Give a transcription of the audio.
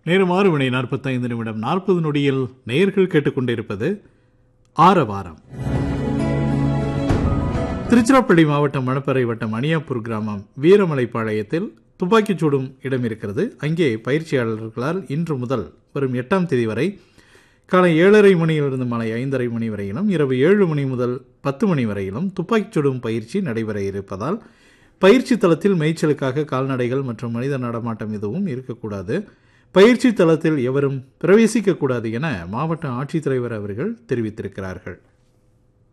நேரம் ஆறு மணி நாற்பத்தைந்து நிமிடம் நாற்பது நொடியில் நேர்கள் கேட்டுக்கொண்டிருப்பது ஆரவாரம் திருச்சிராப்பள்ளி மாவட்டம் மணப்பறை வட்டம் அணியாப்பூர் கிராமம் வீரமலைப்பாளையத்தில் துப்பாக்கிச் சூடும் இடம் இருக்கிறது அங்கே பயிற்சியாளர்களால் இன்று முதல் வரும் எட்டாம் தேதி வரை காலை ஏழரை மணியிலிருந்து மாலை ஐந்தரை மணி வரையிலும் இரவு ஏழு மணி முதல் பத்து மணி வரையிலும் துப்பாக்கிச் சுடும் பயிற்சி நடைபெற இருப்பதால் பயிற்சி தளத்தில் மேய்ச்சலுக்காக கால்நடைகள் மற்றும் மனித நடமாட்டம் எதுவும் இருக்கக்கூடாது பயிற்சி தளத்தில் எவரும் பிரவேசிக்கக்கூடாது என மாவட்ட ஆட்சித்தலைவர் அவர்கள் தெரிவித்திருக்கிறார்கள்